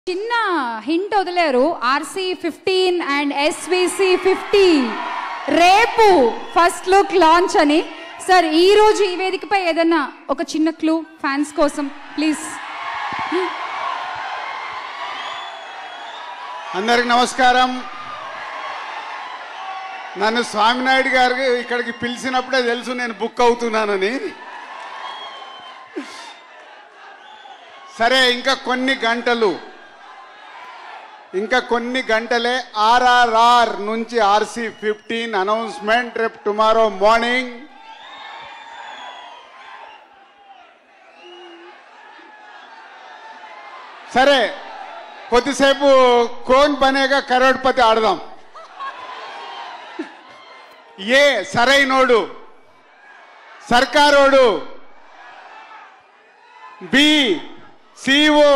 చిన్న హింట్ వదిలేరు RC fifteen and SVC fifty రేపు ఫస్ట్ లుక్ లాంచ్ అని సార్ ఈ రోజు ఈ వేదికపై ఏదైనా ఒక చిన్న క్లూ ఫ్యాన్స్ కోసం ప్లీజ్ అందరికి నమస్కారం నన్ను స్వామినాయుడు గారు ఇక్కడికి పిలిచినప్పుడే తెలుసు నేను బుక్ అవుతున్నానని సరే ఇంకా కొన్ని గంటలు ఇంకా కొన్ని గంటలే ఆర్ఆర్ఆర్ నుంచి ఆర్సీ ఫిఫ్టీన్ అనౌన్స్మెంట్ రేపు టుమారో మార్నింగ్ సరే కొద్దిసేపు కోన్ బనేగా కరోడ్పతి ఆడదాం ఏ సరైనోడు సర్కారోడు బి సిఓ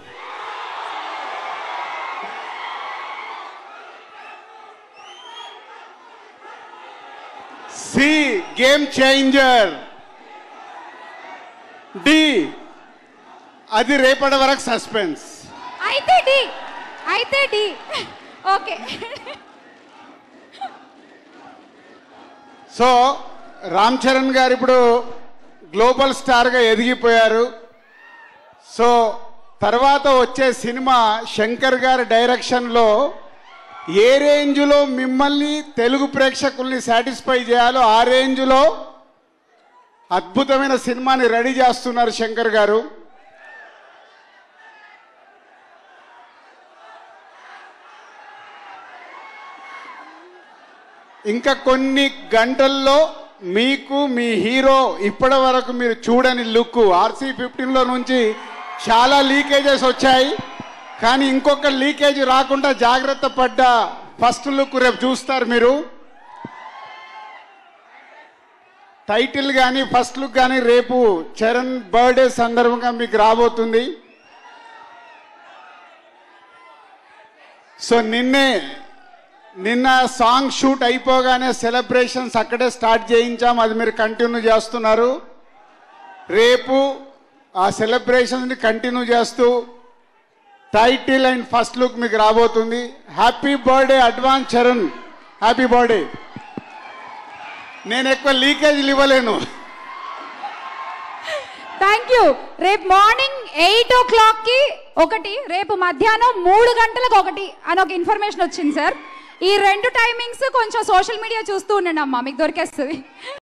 సి గేమ్ చేంజర్ డి అది రేపటి వరకు సస్పెన్స్ అయితే డి అయితే D okay so Ram Charan గారు ఇప్పుడు గ్లోబల్ స్టార్గా ఎదిగిపోయారు సో తర్వాత వచ్చే సినిమా శంకర్ గారి డైరెక్షన్లో ఏ రేంజ్లో మిమ్మల్ని తెలుగు ప్రేక్షకుల్ని సాటిస్ఫై చేయాలో ఆ రేంజ్లో అద్భుతమైన సినిమాని రెడీ చేస్తున్నారు శంకర్ గారు ఇంకా కొన్ని గంటల్లో మీకు మీ హీరో ఇప్పటి వరకు మీరు చూడని లుక్ ఆర్సీ ఫిఫ్టీన్లో నుంచి చాలా లీకేజెస్ వచ్చాయి కానీ ఇంకొక లీకేజ్ రాకుండా జాగ్రత్త పడ్డ ఫస్ట్ లుక్ రేపు చూస్తారు మీరు టైటిల్ కానీ ఫస్ట్ లుక్ కానీ రేపు చరణ్ బర్త్డే సందర్భంగా మీకు రాబోతుంది సో నిన్నే నిన్న సాంగ్ షూట్ అయిపోగానే సెలబ్రేషన్స్ అక్కడే స్టార్ట్ చేయించాం అది మీరు కంటిన్యూ చేస్తున్నారు రేపు ఆ సెలబ్రేషన్స్ని కంటిన్యూ చేస్తూ టైటిల్ అండ్ ఫస్ట్ లుక్ మీకు రాబోతుంది happy birthday advance Charan happy birthday నేను ఎక్కువ లీకేజీలు ఇవ్వలేను థ్యాంక్ యూ రేపు మార్నింగ్ ఎయిట్ ఓ క్లాక్ కి ఒకటి రేపు మధ్యాహ్నం మూడు గంటలకు ఒకటి అని ఒక ఇన్ఫర్మేషన్ వచ్చింది సార్ ఈ రెండు టైమింగ్స్ కొంచెం సోషల్ మీడియా చూస్తూ ఉండండి అమ్మా మీకు దొరికేస్తుంది